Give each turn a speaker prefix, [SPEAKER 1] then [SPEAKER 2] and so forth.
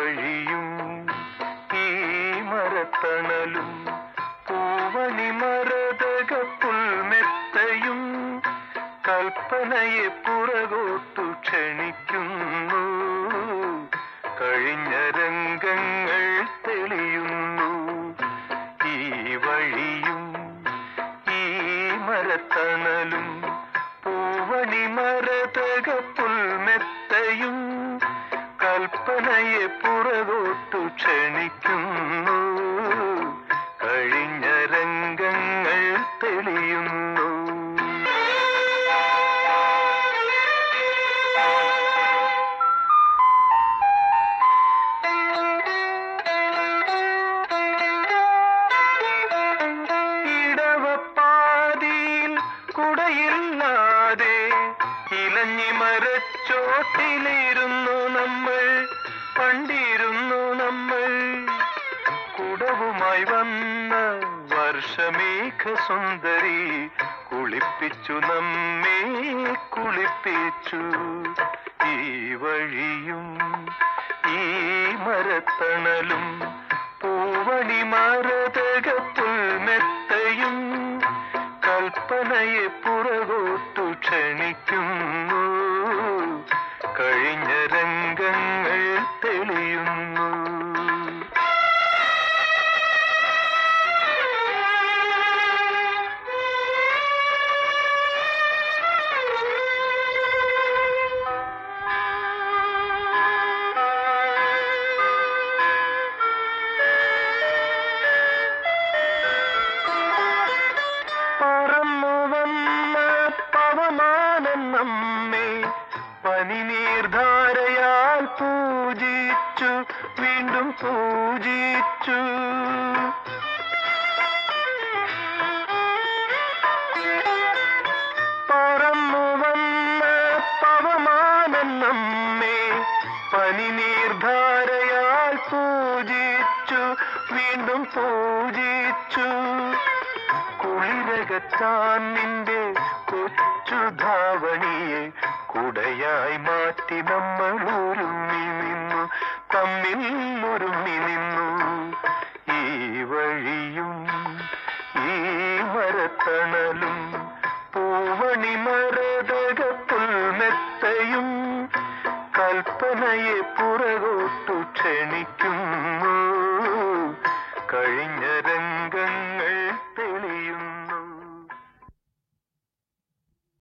[SPEAKER 1] വഴിയും ഈ മരത്തണലും പൂവണി മരതക പുൽമെത്തയും കൽപ്പനയെ പുറകോട്ടു ക്ഷണിക്കുന്നു കഴിഞ്ഞ രംഗങ്ങൾ തെളിയുന്നു ഈ വഴിയും ഈ മരത്തണലും പൂവണി മരതക പുൽമെത്തയും കൽപ്പനയെ പുറകോട്ടു ക്ഷണിക്കുന്നു കഴിഞ്ഞ രംഗങ്ങൾ തെളിയുന്നു ഇടവപ്പാതിയിൽ കുടയില്ലാതെ ഇലഞ്ഞി മരച്ചോട്ടിലിരുന്നു നമ്മൾ പണ്ടിരുന്നു നമ്മൾ കുടവുമായി വന്ന വർഷമേഘ സുന്ദരി കുളിപ്പിച്ചു നമ്മെ കുളിപ്പിച്ചു ഈ വഴിയും ഈ മരത്തണലും പൂവണി മരതക പുൽമെത്തയും കൽപ്പനയെ പുറകോട്ടു ക്ഷണിക്കുന്നു കഴിഞ്ഞ രംഗങ്ങൾ തെളിയുന്നു പറന്നു വന്ന പവമാനം നമ്മെ പനിനീർധാരയാൽ പൂജിച്ചു വീണ്ടും പൂജിച്ചു പറന്നു വന്ന പവമാനം നമ്മെ പനിനീർധാരയാൽ പൂജിച്ചു വീണ്ടും പൂജിച്ചു കുളിരകത്താൻ നിന്റെ കൊച്ചു ധാവണിയെ കുടയായി മാറ്റി നമ്മൾ ഒരുമ്മി നിന്നു തമ്മിൽ ഒരുമ്മി നിന്നു ഈ വഴിയും ഈ മരത്തണലും പൂവണി മരതക പുൽമെത്തയും കൽപ്പനയെ പുറകോട്ടു ക്ഷണിക്കുന്നു കഴിഞ്ഞ